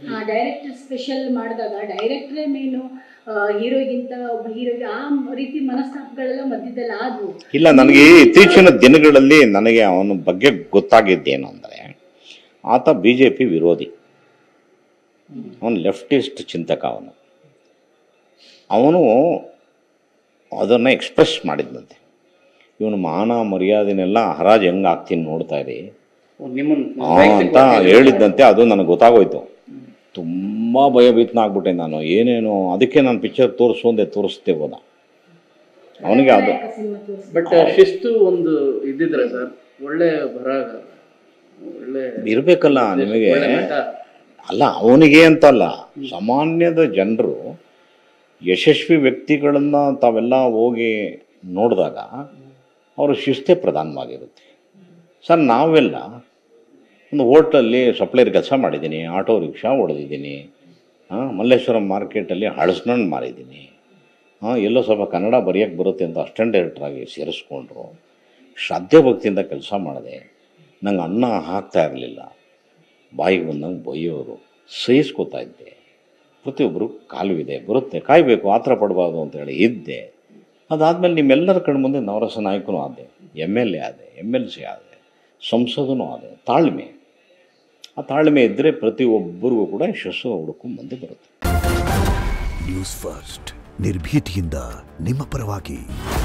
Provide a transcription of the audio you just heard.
director special ಮಾಡಿದಾಗ ಡೈರೆಕ್ಟ್ರೇ main ಹೀರೋಗಿಂತ ಒಬ್ಬ ಹೀರೋಗೆ ಆ ರೀತಿ ಮನಸ್ತಾಪಗಳೆಲ್ಲ ಮಧ್ಯದಲ್ಲಿ ಆದವು ಇಲ್ಲ ನನಗೆ ಇತ್ತೀಚಿನ ದಿನಗಳಲ್ಲಿ ನನಗೆ ಅವನ ಬಗ್ಗೆ ಗೊತ್ತಾಗಿದ್ದೇನು ಅಂದರೆ ಆತ ಬಿ ಜೆ ಪಿ ವಿರೋಧಿ ಅವನು ಲೆಫ್ಟಿಸ್ಟ್ ಚಿಂತಕ ಅವನು ಅವನು ಅದನ್ನು ಎಕ್ಸ್ಪ್ರೆಸ್ ಮಾಡಿದ್ದಂತೆ ಇವನು ಮಾನ ಮರ್ಯಾದೆನೆಲ್ಲ ಹರಾಜು ಹೆಂಗೆ ಆಗ್ತೀನಿ ನೋಡ್ತಾ ಇರಿ ನಿಮ್ಮನ್ನು ಆ ಅಂತ ಹೇಳಿದ್ದಂತೆ ಅದು ನನಗೆ ಗೊತ್ತಾಗೋಯ್ತು ತುಂಬ ಭಯಭೀತನಾಗ್ಬಿಟ್ಟೆ ನಾನು ಏನೇನು ಅದಕ್ಕೆ ನಾನು ಪಿಕ್ಚರ್ ತೋರಿಸು ಅಂದೆ ತೋರಿಸ್ತೆ ಹೋದ ಅವನಿಗೆ ಅದು ಸಿನಿಮಾ ತೋರಿಸಿ ಬಟ್ ಶಿಸ್ತು ಒಂದು ಇದ್ದಿದ್ರೆ ಸರ್ ಒಳ್ಳೆ ಬರಹಗಾರ ಒಳ್ಳೆ ಇರಬೇಕಲ್ಲ ನಿಮಗೆ ಒಳ್ಳೆ ನಟ ಅಲ್ಲ ಅವನಿಗೆ ಅಂತಲ್ಲ ಸಾಮಾನ್ಯದ ಜನರು ಯಶಸ್ವಿ ವ್ಯಕ್ತಿಗಳನ್ನ ತಾವೆಲ್ಲ ಹೋಗಿ ನೋಡಿದಾಗ ಅವರ ಶಿಸ್ತೇ ಪ್ರಧಾನವಾಗಿರುತ್ತೆ ಸರ್ ನಾವೆಲ್ಲ ಒಂದು ಹೋಟ್ಲಲ್ಲಿ ಸಪ್ಲೈರ್ ಕೆಲಸ ಮಾಡಿದ್ದೀನಿ ಆಟೋ ರಿಕ್ಷಾ ಹೊಡೆದಿದ್ದೀನಿ ಹಾಂ ಮಲ್ಲೇಶ್ವರಂ ಮಾರ್ಕೆಟಲ್ಲಿ ಹಳಸ್ನಣ್ಣು ಮಾರಿದ್ದೀನಿ ಹಾಂ ಎಲ್ಲೋ ಸ್ವಲ್ಪ ಕನ್ನಡ ಬರೆಯೋಕ್ಕೆ ಬರುತ್ತೆ ಅಂತ ಅಸ್ಟೆಂಟ್ ಡೈರೆಕ್ಟ್ರಾಗಿ ಸೇರಿಸ್ಕೊಂಡ್ರು ಶ್ರದ್ಧೆ ಭಕ್ತಿಯಿಂದ ಕೆಲಸ ಮಾಡಿದೆ ನಂಗೆ ಅನ್ನ ಹಾಕ್ತಾ ಇರಲಿಲ್ಲ ಬಾಯಿಗೆ ಬಂದಂಗೆ ಬೈಯೋರು ಸಹಿಸ್ಕೋತಾ ಇದ್ದೆ ಪ್ರತಿಯೊಬ್ಬರು ಕಾಲುವಿದೆ ಬರುತ್ತೆ ಕಾಯಬೇಕು ಆತರ ಪಡಬಾರ್ದು ಅಂತೇಳಿ ಇದ್ದೆ ಅದಾದಮೇಲೆ ನಿಮ್ಮೆಲ್ಲರ ಕಣ್ಮುಂದೆ ನವರಸ ನಾಯಕನೂ ಆದೆ ಎಮ್ ಎಲ್ ಎ ಆದೆ ಎಮ್ ಎಲ್ ಸಿ ಆದೆ ಸಂಸದನೂ ಆದೆ ತಾಳ್ಮೆ ಆ ತಾಳ್ಮೆ ಇದ್ದರೆ ಪ್ರತಿಯೊಬ್ಬರಿಗೂ ಕೂಡ ಯಶಸ್ಸು ಹುಡುಕೊಂಡು ಮುಂದೆ ಬರುತ್ತೆ ನ್ಯೂಸ್ ಫಸ್ಟ್ ನಿರ್ಭೀತಿಯಿಂದ ನಿಮ್ಮ ಪರವಾಗಿ